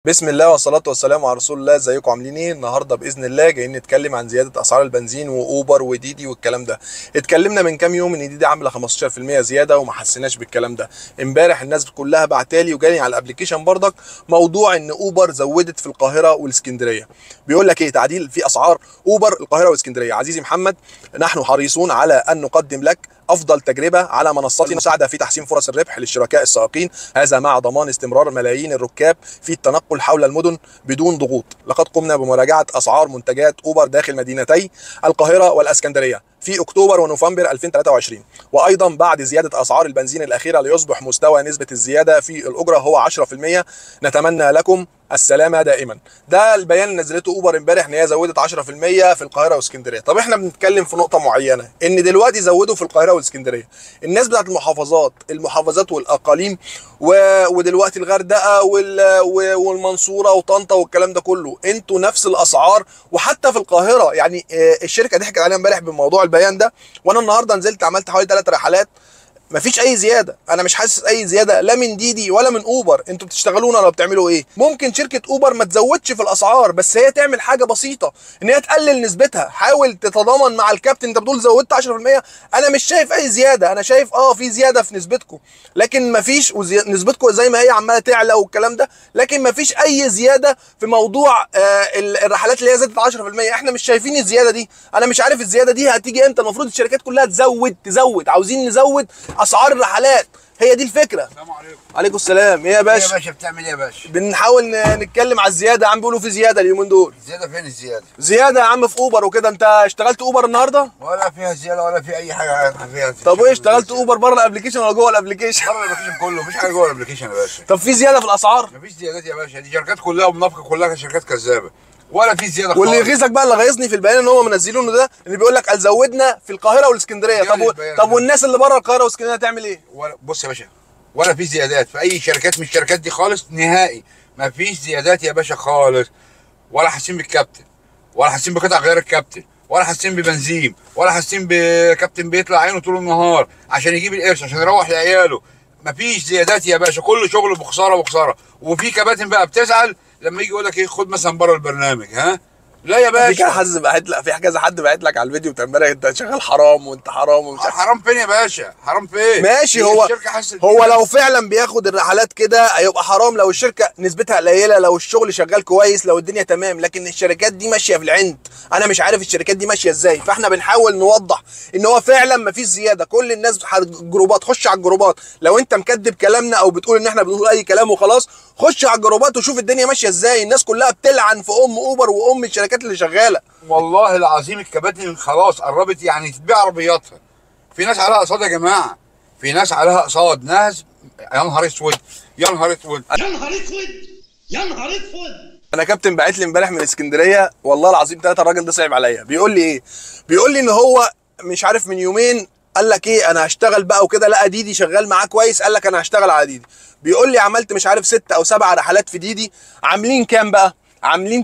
بسم الله والصلاة والسلام على رسول الله ازيكم عاملين ايه النهارده باذن الله جايين نتكلم عن زياده اسعار البنزين واوبر وديدي والكلام ده اتكلمنا من كام يوم ان ديدي عامله 15% زياده وما حسيناش بالكلام ده امبارح الناس كلها بعتالي وجالي على الابلكيشن بردك موضوع ان اوبر زودت في القاهره والاسكندريه بيقول لك ايه تعديل في اسعار اوبر القاهره والاسكندريه عزيزي محمد نحن حريصون على ان نقدم لك افضل تجربه على منصتنا مساعده في تحسين فرص الربح للشركاء السائقين هذا مع ضمان استمرار ملايين الركاب في التنقل حول المدن بدون ضغوط لقد قمنا بمراجعه اسعار منتجات اوبر داخل مدينتي القاهره والاسكندريه في اكتوبر ونوفمبر 2023 وايضا بعد زياده اسعار البنزين الاخيره ليصبح مستوى نسبه الزياده في الاجره هو 10% نتمنى لكم السلامه دائما ده البيان اللي نزلته اوبر امبارح ان هي زودت 10% في القاهره واسكندريه طب احنا بنتكلم في نقطه معينه ان دلوقتي زودوا في القاهره والاسكندريه الناس بتاعت المحافظات المحافظات والاقاليم و... ودلوقتي الغردقه وال... و- والمنصوره وطنطا والكلام ده كله انتوا نفس الاسعار وحتى في القاهره يعني آه، الشركه ضحكت علينا امبارح بموضوع البيان ده وانا النهارده نزلت عملت حوالي ثلاث رحلات مفيش اي زياده انا مش حاسس اي زياده لا من ديدي ولا من اوبر انتوا بتشتغلونا ولا بتعملوا ايه ممكن شركه اوبر ما تزودش في الاسعار بس هي تعمل حاجه بسيطه ان هي تقلل نسبتها حاول تتضامن مع الكابتن انت بتقول زودت 10% انا مش شايف اي زياده انا شايف اه في زياده في نسبتكم لكن مفيش وزي... نسبتكم زي ما هي عماله تعلى والكلام ده لكن مفيش اي زياده في موضوع آه ال- الرحلات اللي هي زادت 10% احنا مش شايفين الزياده دي انا مش عارف الزياده دي هتيجي امتى المفروض الشركات كلها تزود تزود عاوزين نزود اسعار الرحلات هي دي الفكره السلام عليكم عليكم السلام ايه يا يا باشا باشا بتعمل ايه يا باشا؟ بنحاول ن- نتكلم على الزياده عم بيقولوا في زياده اليومين دول زيادة فين الزيادة؟ زياده يا عم في اوبر وكده انت اشتغلت اوبر النهارده ولا فيها زيادة ولا في أي حاجة فيها طب وايه اشتغلت اوبر بره الابلكيشن ولا جوه الابلكيشن بره الابلكيشن كله مفيش حاجة جوه الابلكيشن يا باشا طب في زياده في الاسعار مفيش زيادات يا باشا دي شركات كلها ومنافقة كلها شركات كذابة ولا في زيادة واللي خالص. يغيظك بقى اللي غيظني في البيان ان هم منزلينه ده اللي بيقول لك زودنا في القاهره والاسكندريه طب و... البيان طب ده. والناس اللي بره القاهره والاسكندريه هتعمل ايه؟ ولا بص يا باشا ولا في زيادات في أي شركات من الشركات دي خالص نهائي مفيش زيادات يا باشا خالص ولا حاسين بالكابتن ولا حاسين بقطع غير الكابتن ولا حاسين ببنزين ولا حاسين بكابتن بيطلع عينه طول النهار عشان يجيب القرش عشان يروح لعياله مفيش زيادات يا باشا كل شغل بخساره بخساره وفي كباتن بقى بتزعل لما يجي يقول لك ايه خد مثلا بره البرنامج ها لا يا في كذا باشا حد بعت لك في كذا حد بعت لك على الفيديو بتاع امبارح انت شغال حرام وانت حرام ومش عارف حرام فين يا باشا حرام فين ماشي هي هو الشركة حست هو بيها. لو فعلا بياخد الرحلات كده هيبقى حرام لو الشركه نسبتها قليله لو الشغل شغال كويس لو الدنيا تمام لكن الشركات دي ماشيه في العند انا مش عارف الشركات دي ماشيه ازاي فاحنا بنحاول نوضح ان هو فعلا مفيش زياده كل الناس ح- جروبات خش على الجروبات لو انت مكدب كلامنا او بتقول ان احنا بنقول اي كلام وخلاص خش على الجروبات وشوف الدنيا ماشيه ازاي الناس كلها بتلعن في ام اوبر وام الشركات اللي شغاله والله العظيم الكباتن خلاص قربت يعني تبيع عربياتها في ناس عليها اقساط يا جماعه في ناس عليها اقساط ناس يا نهار اسود يا نهار اسود يا نهار اسود يا نهار اسود انا كابتن بعت لي امبارح من اسكندريه والله العظيم ثلاثه الراجل ده صعب عليا بيقول لي ايه بيقول لي ان هو مش عارف من يومين قال لك ايه انا هشتغل بقى وكده لقى ديدي شغال معاه كويس قال لك انا هشتغل على ديدي بيقول لي عملت مش عارف ست او سبع رحلات في ديدي عاملين كام بقى عاملين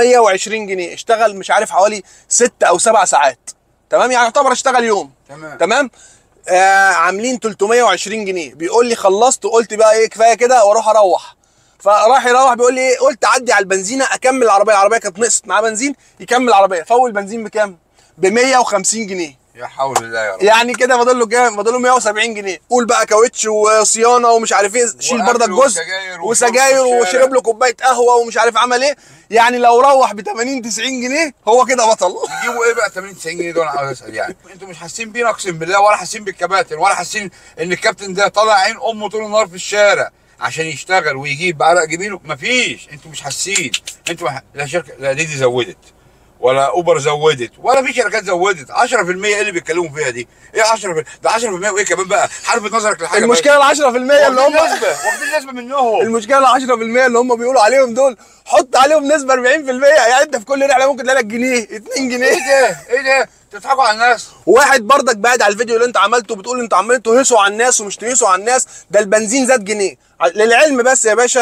320 جنيه اشتغل مش عارف حوالي ست او سبع ساعات تمام يعني يعتبر اشتغل يوم تمام. تمام آه عاملين 320 جنيه بيقول لي خلصت وقلت بقى ايه كفايه كده واروح اروح فراح يروح بيقول لي ايه قلت اعدي على البنزينه اكمل العربيه العربيه كانت نقصت معاه بنزين يكمل العربيه فول بنزين بكام ب 150 جنيه يا حول الله يا رب يعني كده فاضل له كام فاضل له 170 جنيه قول بقى كاوتش وصيانه ومش عارف ايه شيل وأكل بردك جزء وسجاير وشرب وسجاير في الشارع. وشرب له كوبايه قهوه ومش عارف عمل ايه يعني لو روح ب 80 90 جنيه هو كده بطل يجيبوا ايه بقى 80 90 جنيه دول انا عاوز اسال يعني انتوا مش حاسين بينا اقسم بالله ولا حاسين بالكباتن ولا حاسين ان الكابتن ده طالع عين امه طول النهار في الشارع عشان يشتغل ويجيب بعرق جبينه مفيش انتوا مش حاسين انتوا مح... لا شركه لا ديدي زودت ولا اوبر زودت ولا في شركات زودت 10% ايه اللي بيتكلموا فيها دي؟ ايه 10% ده 10% وايه كمان بقى؟ حرفت نظرك لحاجه المشكله ال 10% اللي هم واخدين نسبه واخدين نسبه منهم المشكله ال 10% اللي هم بيقولوا عليهم دول حط عليهم نسبه 40% يعني انت في كل رحله ممكن تلاقي لك جنيه 2 ايه جنيه ده؟ ايه ده؟ تضحكوا على الناس واحد برضك بعد على الفيديو اللي انت عملته بتقول انتوا عمالين تهيصوا على الناس ومش تهيصوا على الناس ده البنزين زاد جنيه للعلم بس يا باشا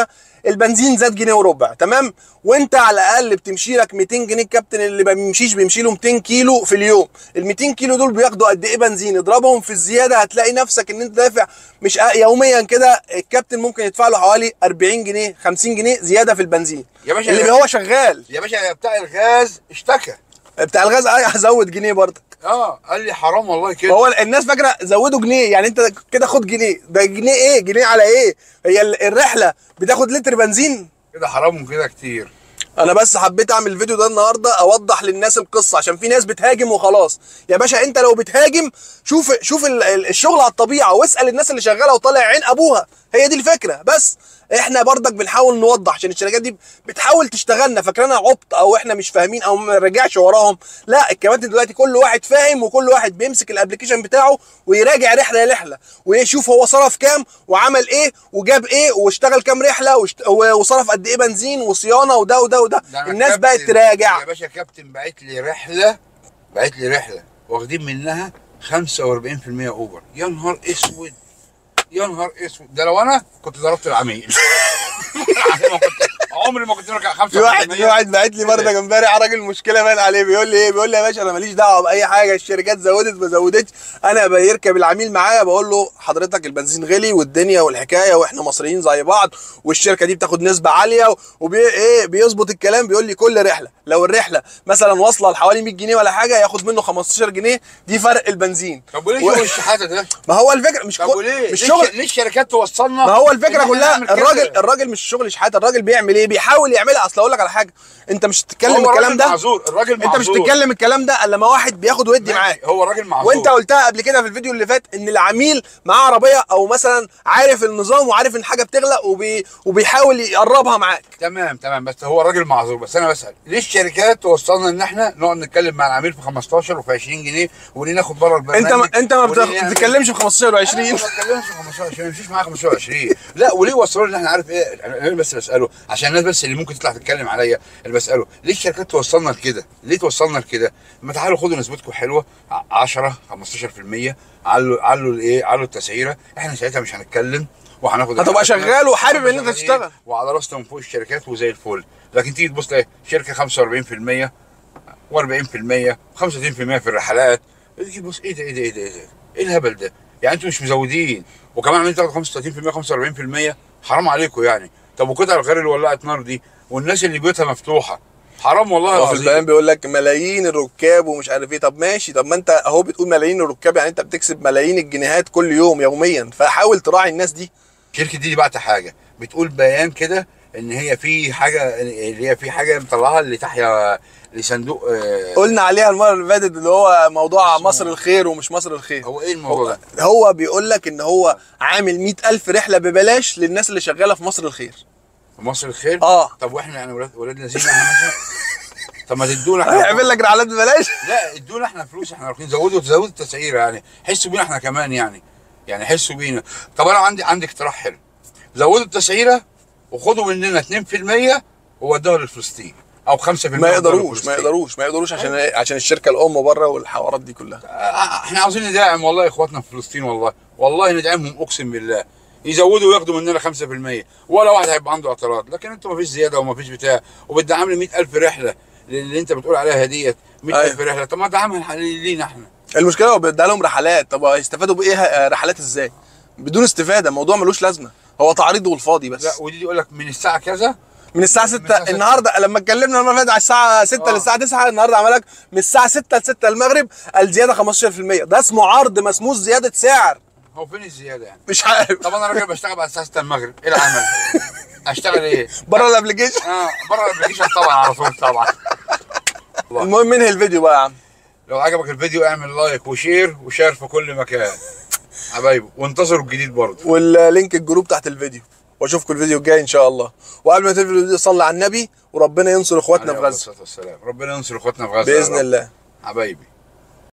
البنزين زاد جنيه وربع تمام وانت على الاقل بتمشي لك 200 جنيه الكابتن اللي ما بيمشيش بيمشي له 200 كيلو في اليوم ال 200 كيلو دول بياخدوا قد ايه بنزين اضربهم في الزياده هتلاقي نفسك ان انت دافع مش أ- يوميا كده الكابتن ممكن يدفع له حوالي 40 جنيه 50 جنيه زياده في البنزين يا باشا اللي هو شغال يا باشا بتاع الغاز اشتكى بتاع الغاز اه هزود جنيه برضك اه قال لي حرام والله كده فهو الناس فاكره زودوا جنيه يعني انت كده خد جنيه ده جنيه ايه جنيه على ايه هي ال- الرحله بتاخد لتر بنزين كده حرام وكده كتير انا بس حبيت اعمل الفيديو ده النهارده اوضح للناس القصه عشان في ناس بتهاجم وخلاص يا باشا انت لو بتهاجم شوف شوف ال- ال- الشغل على الطبيعه واسال الناس اللي شغاله وطالع عين ابوها هي دي الفكره بس احنا برضك بنحاول نوضح عشان الشركات دي بتحاول تشتغلنا فاكرانا عبط او احنا مش فاهمين او ما نراجعش وراهم لا الكباتن دلوقتي كل واحد فاهم وكل واحد بيمسك الابلكيشن بتاعه ويراجع رحله لرحله ويشوف هو صرف كام وعمل ايه وجاب ايه واشتغل كام رحله واشت... وصرف قد ايه بنزين وصيانه وده وده وده ده أنا الناس كابتن- بقت تراجع يا باشا كابتن بعت لي رحله بعت لي رحله واخدين منها 45% اوبر يا نهار اسود يا نهار اسود ده لو انا كنت ضربت العميل يعني ما كنت عمري ما كنت راجع 45% في واحد في واحد بعت لي برضه امبارح راجل مشكله باين عليه بيقول لي ايه بيقول لي يا باشا انا ماليش دعوه باي حاجه الشركات زودت ما زودتش انا بيركب العميل معايا بقول له حضرتك البنزين غلي والدنيا والحكايه واحنا مصريين زي بعض والشركه دي بتاخد نسبه عاليه وبي ايه بيظبط الكلام بيقول لي كل رحله لو الرحله مثلا واصله لحوالي 100 جنيه ولا حاجه ياخد منه 15 جنيه دي فرق البنزين طب وليه و- شغل الشحاته ده؟ ما هو الفكره مش طب كل- وليه؟ مش ليه شغل الش- ليه الشركات توصلنا ما هو إن الفكره إحنا كلها نعمل كده؟ الراجل الراجل مش شغل شحاته الراجل بيعمل ايه بيحاول يعملها اصل اقول لك على حاجه انت مش تتكلم هو الكلام الراجل ده معذور الراجل انت مش معذور. تتكلم الكلام ده الا لما واحد بياخد ودي ماشي، معاك هو الراجل معذور وانت قلتها قبل كده في الفيديو اللي فات ان العميل معاه عربيه او مثلا عارف النظام وعارف ان حاجه بتغلى وبي... وبيحاول يقربها معاك تمام تمام بس هو الراجل معذور بس انا بسال ليه الشركات توصلنا ان احنا نقعد نتكلم مع العميل في 15 وفي 20 جنيه وليه ناخد بره البرنامج انت ما... انت ما وليه بتخ- نعمل- بتتكلمش في 15 انا و20 ما بتكلمش في 15 عشان ما يمشيش معايا 15 20 لا وليه وصلوا ان احنا عارف ايه انا أنا بس بساله عشان الناس بس اللي ممكن تطلع تتكلم عليا اللي بساله ليه الشركات توصلنا لكده ليه توصلنا لكده ما تعالوا خدوا نسبتكم حلوه ع- 10 15% علوا علوا الايه علوا التسعيره احنا ساعتها مش هنتكلم وهناخد هتبقى الحلقة. شغال وحابب ان انت شغالين تشتغل. وعلى راسنا من فوق الشركات وزي الفل لكن تيجي تبص تلاقي شركه 45% و40% 35% في الرحلات تيجي تبص ايه ده ايه ده ايه ده ايه ده ايه الهبل ده يعني انتوا مش مزودين وكمان عمالين تاخدوا 35% 45% حرام عليكم يعني طب وقطع الغير اللي ولعت نار دي والناس اللي بيوتها مفتوحه حرام والله هو في العظيم البيان بيقول لك ملايين الركاب ومش عارف ايه طب ماشي طب ما انت اهو بتقول ملايين الركاب يعني انت بتكسب ملايين الجنيهات كل يوم يوميا فحاول تراعي الناس دي الشركه دي بعت حاجه بتقول بيان كده ان هي في حاجه اللي هي في حاجه مطلعها لتحيا لصندوق آه، قلنا عليها المره اللي فاتت اللي هو موضوع اسمه- مصر الخير ومش مصر الخير هو ايه الموضوع هو, ده؟ هو بيقول لك ان هو عامل مئة ألف رحلة ببلاش للناس اللي شغالة في مصر الخير في مصر الخير؟ اه طب واحنا يعني ولاد ولاد الذين احنا مثلا طب ما تدونا احنا هيعمل لك رحلات ببلاش لا ادونا احنا فلوس احنا رايحين زودوا زودوا التسعيره يعني حسوا بينا احنا كمان يعني يعني حسوا بينا طب انا عندي عندي اقتراح حلو زودوا التسعيره وخدوا مننا 2% وودوها لفلسطين او 5% ما ودوها يقدروش ما لفلسطين. يقدروش ما يقدروش عشان إيه؟ عشان الشركة الأم بره والحوارات دي كلها آه، احنا عاوزين ندعم والله اخواتنا في فلسطين والله والله ندعمهم اقسم بالله يزودوا وياخدوا مننا 5% ولا واحد هيبقى عنده اعتراض لكن انتوا ما فيش زياده وما فيش بتاع وبتدعم لي 100000 رحله اللي انت بتقول عليها ديت 100000 رحله طب ما دعمها لينا احنا المشكلة هو بيدي لهم رحلات طب هيستفادوا بإيه آه، رحلات إزاي بدون استفادة الموضوع ملوش لازمة هو تعريض والفاضي بس لا ودي يقول لك من الساعه كذا من الساعة من 6 الساعة ستة. النهارده لما اتكلمنا المرة اللي فاتت على الساعة 6 آه. للساعة 9 النهارده عمل لك من الساعة 6 ل 6 المغرب الزيادة 15% ده اسمه عرض ما اسموش زيادة سعر هو فين الزياده يعني مش عارف طب انا راجل بشتغل بعد الساعه 6 المغرب ايه العمل اشتغل ايه بره الابلكيشن اه بره الابلكيشن طبعا على طول طبعا المهم انهي الفيديو بقى يا عم لو عجبك الفيديو اعمل لايك وشير وشير في كل مكان حبايبي وانتظروا الجديد برضه واللينك الجروب تحت الفيديو واشوفكم الفيديو الجاي ان شاء الله وقبل ما تقفل الفيديو صلي على النبي وربنا ينصر اخواتنا في عليه غزه الصلاة والسلام ربنا ينصر اخواتنا في غزه يا باذن رب. الله حبايبي